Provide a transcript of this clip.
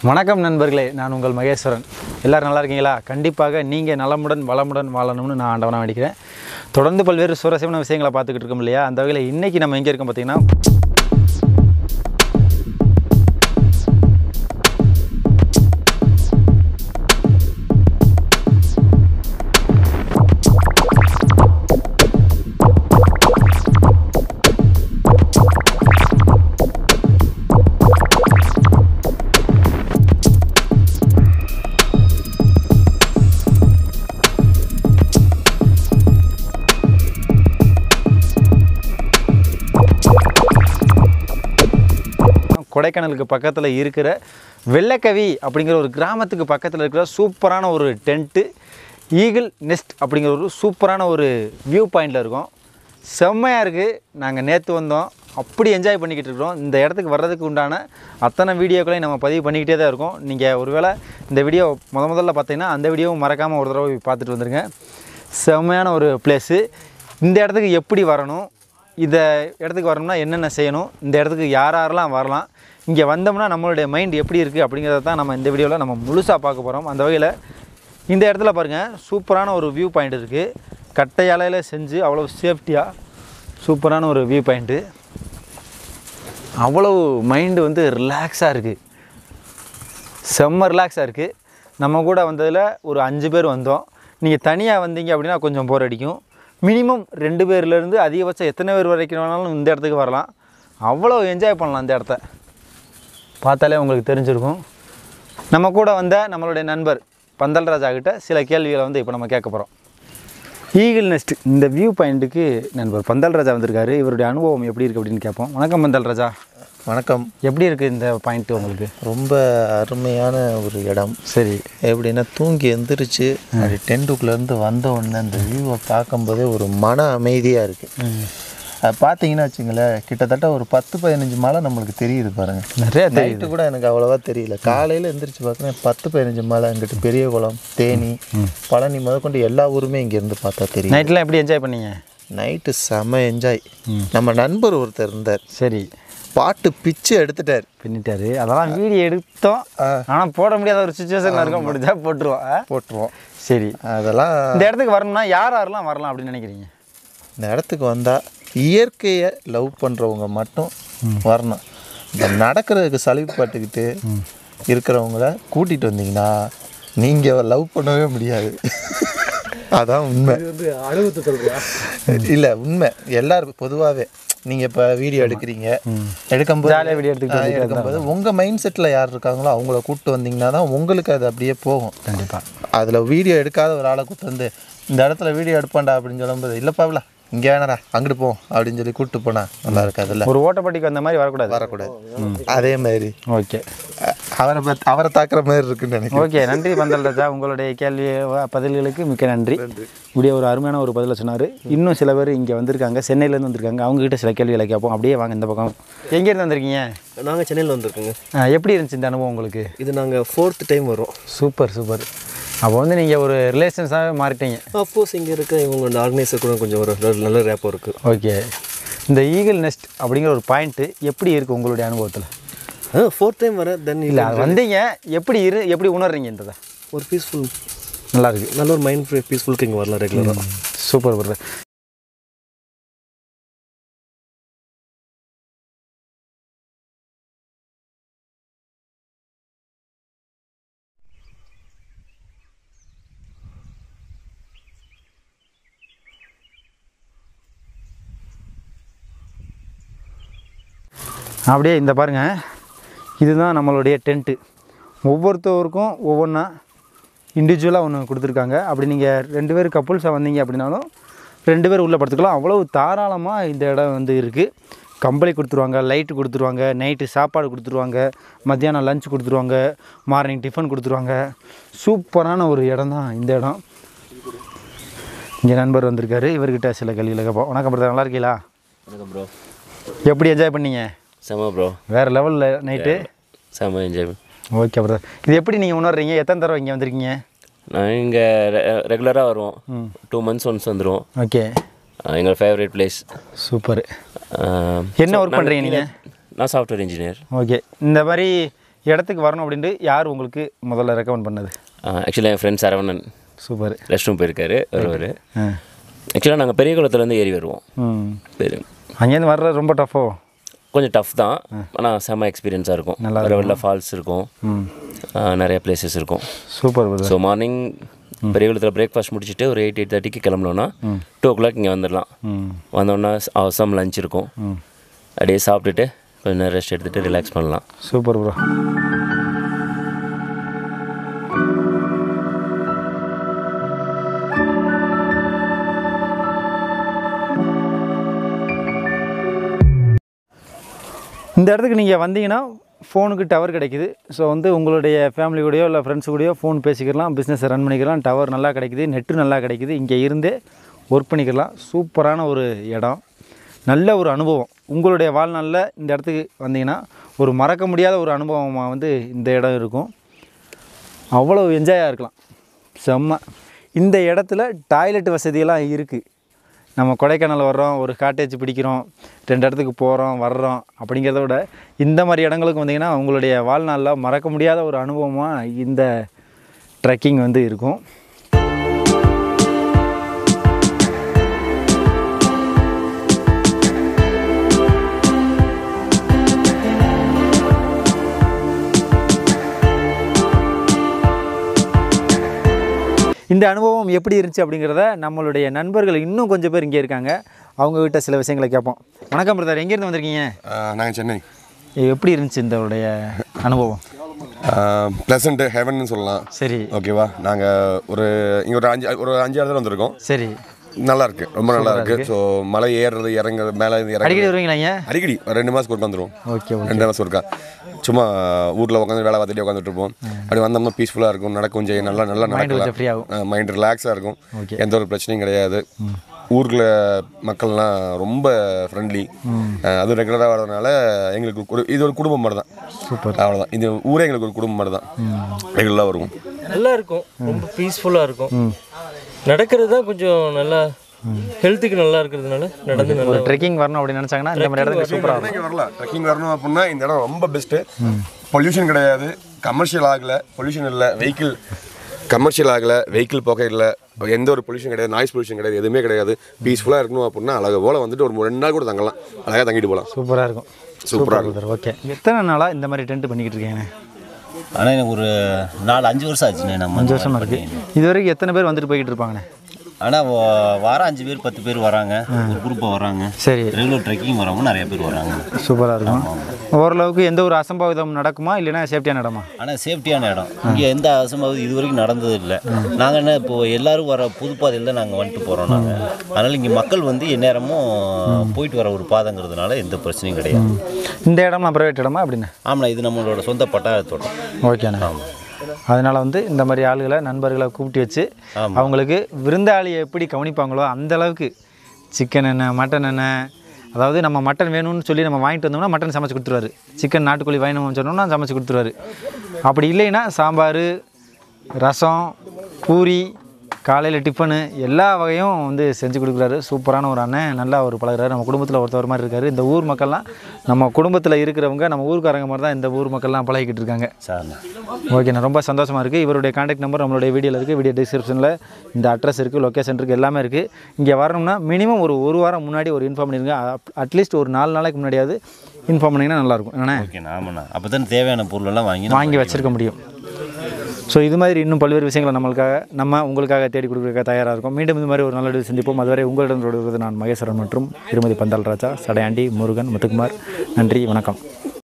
வணக்கம் நண்பர்களே நான் உங்கள் மகேஸ்வரன் எல்லாரும் நல்லா இருக்கீங்களா கண்டிப்பாக நீங்கள் நலமுடன் வளமுடன் வாழணும்னு நான் ஆண்டவனாக வேண்டிக்கிறேன் தொடர்ந்து பல்வேறு சுவாரஸ்யமான விஷயங்களை பார்த்துக்கிட்டு இருக்கோம் இல்லையா அந்த வகையில் இன்றைக்கி நம்ம எங்கே இருக்கோம் பார்த்தீங்கன்னா கொடைக்கானலுக்கு பக்கத்தில் இருக்கிற வெள்ளக்கவி அப்படிங்கிற ஒரு கிராமத்துக்கு பக்கத்தில் இருக்கிற சூப்பரான ஒரு டென்ட்டு ஈகிள் நெஸ்ட் அப்படிங்கிற ஒரு சூப்பரான ஒரு வியூ பாயிண்டில் இருக்கோம் செம்மையாக இருக்குது நாங்கள் நேற்று வந்தோம் அப்படி என்ஜாய் பண்ணிக்கிட்டு இருக்கிறோம் இந்த இடத்துக்கு வர்றதுக்கு உண்டான அத்தனை வீடியோக்களையும் நம்ம பதிவு பண்ணிக்கிட்டே தான் இருக்கோம் நீங்கள் ஒருவேளை இந்த வீடியோ முத முதல்ல பார்த்தீங்கன்னா அந்த வீடியோவும் மறக்காமல் ஒரு தடவை போய் பார்த்துட்டு வந்துருங்க செம்மையான ஒரு பிளேஸு இந்த இடத்துக்கு எப்படி வரணும் இந்த இடத்துக்கு வரணும்னா என்னென்ன செய்யணும் இந்த இடத்துக்கு யார் யாரெல்லாம் வரலாம் இங்கே வந்தோம்னா நம்மளுடைய மைண்ட் எப்படி இருக்குது அப்படிங்கிறத தான் நம்ம இந்த வீடியோவில் நம்ம முழுசாக பார்க்க போகிறோம் அந்த வகையில் இந்த இடத்துல பாருங்கள் சூப்பரான ஒரு வியூ பாயிண்ட் இருக்குது கட்டை அலையில் செஞ்சு அவ்வளோ சேஃப்டியாக சூப்பரான ஒரு வியூ பாயிண்ட்டு அவ்வளவு மைண்டு வந்து ரிலாக்ஸாக இருக்குது செம்ம ரிலாக்ஸாக இருக்குது நம்ம கூட வந்ததில் ஒரு அஞ்சு பேர் வந்தோம் நீங்கள் தனியாக வந்தீங்க அப்படின்னா கொஞ்சம் போர் அடிக்கும் மினிமம் ரெண்டு பேர்லேருந்து அதிகபட்சம் எத்தனை பேர் வரைக்கும் வேணாலும் இந்த இடத்துக்கு வரலாம் அவ்வளோ என்ஜாய் பண்ணலாம் இந்த இடத்த பார்த்தாலே உங்களுக்கு தெரிஞ்சிருக்கும் நம்ம கூட வந்த நம்மளுடைய நண்பர் பந்தல் ராஜா கிட்ட சில கேள்விகளை வந்து இப்போ நம்ம கேட்க போகிறோம் ஈகிள் நெஸ்ட் இந்த வியூ பாயிண்ட்டுக்கு நண்பர் பந்தல் ராஜா வந்திருக்காரு இவருடைய அனுபவம் எப்படி இருக்குது அப்படின்னு கேட்போம் வணக்கம் பந்தல் ராஜா வணக்கம் எப்படி இருக்குது இந்த பாயிண்ட்டு உங்களுக்கு ரொம்ப அருமையான ஒரு இடம் சரி எப்படின்னா தூங்கி எந்திரிச்சு அப்படி டென்ட்டுக்குள்ளேருந்து வந்த உடனே அந்த வியூவை பார்க்கும்போதே ஒரு மன அமைதியாக இருக்குது அது பார்த்தீங்கன்னா வச்சுங்களேன் கிட்டத்தட்ட ஒரு பத்து பதினஞ்சு மலை நம்மளுக்கு தெரியுது பாருங்க நிறைய தெரியுது நைட்டு கூட எனக்கு அவ்வளோவா தெரியல காலையில் எந்திரிச்சு பார்க்குறேன் பத்து பதினஞ்சு மலை இங்கிட்டு பெரிய குளம் தேனி பழனி முதற்கொண்டு எல்லா ஊருமே இங்கேருந்து பார்த்தா தெரியும் நைட்லாம் எப்படி என்ஜாய் பண்ணீங்க நைட்டு செம என்ஜாய் நம்ம நண்பர் ஒருத்தர் இருந்தார் சரி பாட்டு பிச்சு எடுத்துட்டார் பின்னிட்டாரு அதெல்லாம் வீடியோ எடுத்தோம் ஆனால் போட முடியாத ஒரு சுச்சுவேஷனில் இருக்கும் முடிஞ்சா போட்டுருவோம் ஆ? போட்டுருவோம் சரி அதெல்லாம் இந்த இடத்துக்கு வரணும்னா யார் யாரெல்லாம் வரலாம் அப்படின்னு நினைக்கிறீங்க இந்த இடத்துக்கு வந்தால் இயற்கையை லவ் பண்ணுறவங்க மட்டும் வரணும் இந்த நடக்கிறதுக்கு சலிப்பட்டுக்கிட்டு இருக்கிறவங்கள கூட்டிகிட்டு வந்தீங்கன்னா நீங்கள் லவ் பண்ணவே முடியாது அதான் உண்மை இல்லை உண்மை எல்லாருக்கும் பொதுவாகவே நீங்கள் இப்போ வீடியோ எடுக்கிறீங்க எடுக்கும்போது ஜாலியாக வீடியோ எடுத்துக்கிட்டு ஆ, எடுக்கும்போது உங்கள் மைண்ட் செட்டில் யார் இருக்காங்களோ அவங்கள கூப்பிட்டு வந்தீங்கன்னா தான் உங்களுக்கு அது அப்படியே போகும் கண்டிப்பாக அதில் வீடியோ எடுக்காத ஒரு ஆளை கூப்பிட்டு வந்து இந்த இடத்துல வீடியோ எடுப்பேன்டா அப்படின்னு சொல்லும்போது இல்லைப்பாவில இங்கே வேணாடா அங்கிட்டு போ அப்படின்னு சொல்லி கூப்பிட்டு போனா நல்லா இருக்காதுல்ல ஒரு ஓட்டப்பட்டிக்கு வந்த மாதிரி வரக்கூடாது வரக்கூடாது அதே மாதிரி ஓகே அ- அவரை பத்- அவரை தாக்குற மாதிரி இருக்குன்னு நினைக்கிறேன் ஓகே நன்றி பந்தல் ராஜா உங்களுடைய கேள்வி வ- பதில்களுக்கு மிக்க நன்றி இப்படியே ஒரு அருமையான ஒரு பதிலை சொன்னார் இன்னும் சில பேர் இங்கே வந்திருக்காங்க சென்னையிலேருந்து வந்திருக்காங்க அவங்ககிட்ட சில கேள்விகளை கேட்போம் அப்படியே வாங்க இந்த பக்கம் எங்கேருந்து வந்திருக்கீங்க நாங்கள் சென்னையில் வந்திருக்கோங்க ஆ, எப்படி இருந்துச்சு இந்த அனுபவம் உங்களுக்கு இது நாங்கள் ஃபோர்த் டைம் வரோம் சூப்பர் சூப்பர் அப்போ வந்து நீங்கள் ஒரு ரிலேஷன்ஸாகவே மாறிட்டீங்க அஃப்கோர்ஸ் இங்கே இருக்க இவங்க இந்த ஆர்கனைசர் கூட கொஞ்சம் ஒரு நல்ல- நல்ல ரேப்போ இருக்குது ஓகே இந்த ஈகிள் நெஸ்ட் அப்படிங்கிற ஒரு பாயிண்ட்டு எப்படி இருக்குது உங்களுடைய அனுபவத்தில் ஆ ஃபோர்த் டைம் வரேன் தென் இல்லை அது வந்தீங்க எப்படி இரு எப்படி உணர்றீங்க இந்த ஒரு பீஸ்ஃபுல் நல்லா இருக்கு நல்ல ஒரு மைண்ட் ஃப்ரீ பீஸ்ஃபுல்க்கு இங்கே வரலாம் ரெகுலராக சூப்பர் பிரதர் அப்படியே இந்த பாருங்க இதுதான் நம்மளுடைய டென்ட்டு ஒவ்வொருத்தவருக்கும் ஒவ்வொன்றா இண்டிவிஜுவலாக ஒன்று கொடுத்துருக்காங்க அப்படி நீங்கள் ரெண்டு பேர் கப்புள்ஸாக வந்தீங்க அப்படின்னாலும் ரெண்டு பேர் உள்ளே படுத்துக்கலாம் அவ்வளவு தாராளமாக இந்த இடம் வந்து இருக்குது கம்பளி கொடுத்துருவாங்க லைட்டு கொடுத்துருவாங்க நைட்டு சாப்பாடு கொடுத்துருவாங்க மத்தியானம் லஞ்ச் கொடுத்துருவாங்க மார்னிங் டிஃபன் கொடுத்துருவாங்க சூப்பரான ஒரு இடம் தான் இந்த இடம் இங்கே நண்பர் வந்திருக்காரு இவர்கிட்ட சில கேள்விகளை கேட்போம் வணக்கம் பிரதர் நல்லா இருக்கீங்களா வணக்கம் ப்ரோ எப்படி என்ஜாய் பண்ணீங்க செம ப்ரோ வேறு லெவலில் நைட்டு செம என்ஜாய் ஓகே பிரதர் இது எப்படி நீங்கள் உணர்றீங்க எத்தனை தடவை இங்கே வந்திருக்கீங்க நான் இங்கே ரெகுலராக வருவோம் டூ மந்த்ஸ் ஒன்ஸ் வந்துடுவோம் ஓகே எங்கள் ஃபேவரட் பிளேஸ் சூப்பர் என்ன ஒர்க் பண்ணுறீங்க நீங்கள் நான் சாஃப்ட்வேர் இன்ஜினியர் ஓகே இந்த மாதிரி இடத்துக்கு வரணும் அப்படின்ட்டு யார் உங்களுக்கு முதல்ல ரெக்கமெண்ட் பண்ணது ஆக்சுவலாக என் friend Saravanan super restroom போயிருக்காரு வருவார் ஆ ஆக்சுவலாக நாங்கள் பெரிய குளத்துலேருந்து ஏறி வருவோம் ம் பெரிய அங்கேருந்து வர்றது ரொம்ப டஃபோ கொஞ்சம் டஃப் தான் ஆனால் செம்ம எக்ஸ்பீரியன்ஸாக இருக்கும் வர வெளில ஃபால்ஸ் இருக்கும் ம் ஆ, நிறைய பிளேசஸ் இருக்கும் சூப்பர் பிரதர் ஸோ மார்னிங் பெரியகுளத்தில் பிரேக்ஃபாஸ்ட் முடிச்சுட்டு ஒரு எயிட் எயிட் தேர்ட்டிக்கு கிளம்புனோன்னா டூ ஓ கிளாக் இங்கே வந்துடலாம் ம் வந்தோன்னா அவசரம் லஞ்ச் இருக்கும் அப்படியே சாப்பிட்டுட்டு கொஞ்ச நேரம் ரெஸ்ட் எடுத்துகிட்டு ரிலாக்ஸ் பண்ணலாம் சூப்பர் ப்ரோ இந்த இடத்துக்கு நீங்கள் வந்தீங்கன்னா ஃபோனுக்கு டவர் கிடைக்குது ஸோ வந்து உங்களுடைய ஃபேமிலி கூடயோ இல்லை ஃப்ரெண்ட்ஸ் கூடயோ ஃபோன் பேசிக்கலாம் பிஸ்னஸை ரன் பண்ணிக்கலாம் டவர் நல்லா கிடைக்குது நெட்டு நல்லா கிடைக்குது இங்கே இருந்தே ஒர்க் பண்ணிக்கலாம் சூப்பரான ஒரு இடம் நல்ல ஒரு அனுபவம் உங்களுடைய வாழ்நாளில் இந்த இடத்துக்கு வந்தீங்கன்னா ஒரு மறக்க முடியாத ஒரு அனுபவமாக வந்து இந்த இடம் இருக்கும் அவ்வளோ என்ஜாயாக இருக்கலாம் செம்ம இந்த இடத்துல டாய்லெட் வசதியெல்லாம் இருக்குது நம்ம கொடைக்கானல் வர்றோம் ஒரு காட்டேஜ் பிடிக்கிறோம் ரெண்டு இடத்துக்கு போகிறோம் வர்றோம் அப்படிங்கிறத விட இந்த மாதிரி இடங்களுக்கு வந்தீங்கன்னா உங்களுடைய வாழ்நாளில் மறக்க முடியாத ஒரு அனுபவமாக இந்த ட்ரெக்கிங் வந்து இருக்கும் இந்த அனுபவம் எப்படி இருந்துச்சு அப்படிங்கிறத நம்மளுடைய நண்பர்கள் இன்னும் கொஞ்சம் பேர் இங்கே இருக்காங்க அவங்கக்கிட்ட சில விஷயங்களை கேட்போம் வணக்கம் பிரதர் எங்கேருந்து வந்திருக்கீங்க நாங்கள் சென்னை எப்படி இருந்துச்சு இந்த அனுபவம் ப்ளசண்ட்டு ஹெவன்னு சொல்லலாம் சரி ஓகேவா நாங்கள் ஒரு இங்கே ஒரு அஞ்சு ஒரு அஞ்சு இடத்துல வந்திருக்கோம் சரி நல்லா இருக்கு ரொம்ப நல்லா இருக்கு ஸோ மலை ஏறுறது இறங்குறது மேலே அடிக்கடி இறங்குறது வருவீங்களா ஐயா அடிக்கடி ஒரு ரெண்டு மாதத்துக்கு ஒருக்க வந்துடும் ஓகே ஓகே ரெண்டு மாதம் ஒருக்கா சும்மா ஊரில் உட்காந்து வேலை பார்த்துட்டு உட்காந்துட்டு இருப்போம் அப்படி வந்தோம்னா பீஸ்ஃபுல்லாக இருக்கும் நடக்கும் செய்ய நல்லா நல்லா கொஞ்சம் free ஆகும். நடக்கலாம் மைண்ட் ரிலாக்ஸாக இருக்கும் Okay. எந்த ஒரு பிரச்சனையும் கிடையாது ஊரில் மக்கள்லாம் ரொம்ப ஃப்ரெண்ட்லி அதுவும் ரெகுலராக வரதுனால எங்களுக்கு ஒரு- இது ஒரு குடும்பம் மாதிரி தான் சூப்பர் அவ்வளோதான் இது ஊரே எங்களுக்கு ஒரு குடும்பம் மாதிரி தான் ரெகுலராக வருவோம் நல்லா இருக்கும் ரொம்ப பீஸ்ஃபுல்லாக இருக்கும் நடக்கிறது தான் கொஞ்சம் நல்லா ஹெல்த்துக்கு நல்லா இருக்கிறதுனால நடந்து நல்லா ட்ரெக்கிங் வரணும் அப்படின்னு நினச்சாங்கன்னா இந்த மாதிரி இடத்துக்கு சூப்பராக இருக்கும் இங்கே வரலாம் ட்ரெக்கிங் வரணும் அப்படின்னா இந்த இடம் ரொம்ப பெஸ்ட்டு பொல்யூஷன் கிடையாது கமர்ஷியல் ஆகலை பொல்யூஷன் இல்லை வெஹிக்கிள் கமர்ஷியல் ஆகலை வெஹிக்கிள் போக இல்லை எந்த ஒரு பொல்யூஷன் கிடையாது நாய்ஸ் பொல்யூஷன் கிடையாது எதுவுமே கிடையாது பீஸ்ஃபுல்லாக இருக்கணும் அப்படின்னா அழகு போல் வந்துட்டு ஒரு ரெண்டு நாள் கூட தங்கலாம் அழகாக தங்கிட்டு போகலாம் சூப்பராக இருக்கும் சூப்பரா பிரதர் ஓகே எத்தனை நாளாக இந்த மாதிரி டென்ட் பண்ணிக்கிட்டு இருக்கீங்க ஆனால் எனக்கு ஒரு நாலு அஞ்சு வருஷம் ஆச்சுண்ணே நம்ம அஞ்சு வருஷமா இருக்கு இது வரைக்கும் எத்தனை பேர் வந்துட்டு போய்கிட்டு இருப்பாங்கண்ணே ஆனால் வாரம் அஞ்சு பேர் பத்து பேர் வராங்க ஒரு குரூப்பாக வராங்க சரி ரெகுலர் ட்ரெக்கிங் வரவங்க நிறைய பேர் வராங்க சூப்பராக இருக்கும் ஓரளவுக்கு எந்த ஒரு அசம்பாவிதம் நடக்குமா இல்லைன்னா சேஃப்டியான இடமா ஆனால் சேஃப்டியான இடம் இங்கே எந்த அசம்பாவது இது வரைக்கும் நடந்தது இல்லை நாங்கள் என்ன இப்போ எல்லாரும் வர புதுப்பாதையில் தான் நாங்கள் வந்துட்டு போகிறோம் நாங்கள் அதனால் இங்கே மக்கள் வந்து எந்நேரமும் போயிட்டு வர ஒரு பாதைங்கிறதுனால எந்த பிரச்சனையும் கிடையாது இந்த இடம்லாம் ப்ரைவேட் இடமா அப்படின்னு ஆமாண்ணா இது நம்மளோட சொந்த பட்டாளத்தோட்டம் ஓகேண்ணா அதனால் வந்து இந்த மாதிரி ஆளுகளை நண்பர்களை கூப்பிட்டு வச்சு அவங்களுக்கு விருந்தாளியை எப்படி கவனிப்பாங்களோ அந்த அளவுக்கு சிக்கன் என்ன மட்டன் என்ன அதாவது நம்ம மட்டன் வேணும்னு சொல்லி நம்ம வாங்கிட்டு வந்தோம்னா மட்டன் சமைச்சு கொடுத்துருவாரு சிக்கன் நாட்டுக்கோழி வேணும்னு சொன்னோம்னா சமைச்சு கொடுத்துருவாரு அப்படி இல்லைன்னா சாம்பார் ரசம் பூரி காலையில் டிஃபனு எல்லா வகையும் வந்து செஞ்சு கொடுக்குறாரு சூப்பரான ஒரு அண்ணன் நல்லா ஒரு பழகுறாரு நம்ம குடும்பத்தில் ஒருத்தவர் மாதிரி இருக்காரு இந்த ஊர் மக்கள்லாம் நம்ம குடும்பத்தில் இருக்கிறவங்க நம்ம ஊருக்காரங்க மாதிரி தான் இந்த ஊர் மக்கள்லாம் பழகிக்கிட்டு இருக்காங்க சார்ண்ணா ஓகேண்ணா ரொம்ப சந்தோஷமாக இருக்குது இவருடைய காண்டாக்ட் நம்பர் நம்மளுடைய வீடியோவில் இருக்குது வீடியோ டிஸ்கிரிப்ஷனில் இந்த அட்ரஸ் இருக்குது லொக்கேஷன் இருக்குது எல்லாமே இருக்குது இங்கே வரணும்னா மினிமம் ஒரு ஒரு வாரம் முன்னாடி ஒரு இன்ஃபார்ம் பண்ணிருங்க அட்லீஸ்ட் ஒரு நாலு நாளைக்கு முன்னாடியாவது இன்ஃபார்ம் பண்ணிங்கன்னா நல்லாயிருக்கும் என்னண்ணே ஓகேண்ணா ஆமாண்ணா அப்போ தான் தேவையான பொருளெல்லாம் வாங்கி நம்ம வாங்கி வச்சிருக்க முடியும் ஸோ இது மாதிரி இன்னும் பல்வேறு விஷயங்களை நம்மளுக்காக நம்ம உங்களுக்காக தேடி கொடுக்குறதுக்காக தயாராக இருக்கும் மீண்டும் இது மாதிரி ஒரு நல்ல வீடியோ சந்திப்போம் அதுவரை உங்களிடம் விடுவது நான் மகேஸ்வரன் மற்றும் திருமதி பந்தால் ராஜா சடையாண்டி முருகன் முத்துக்குமார் நன்றி வணக்கம்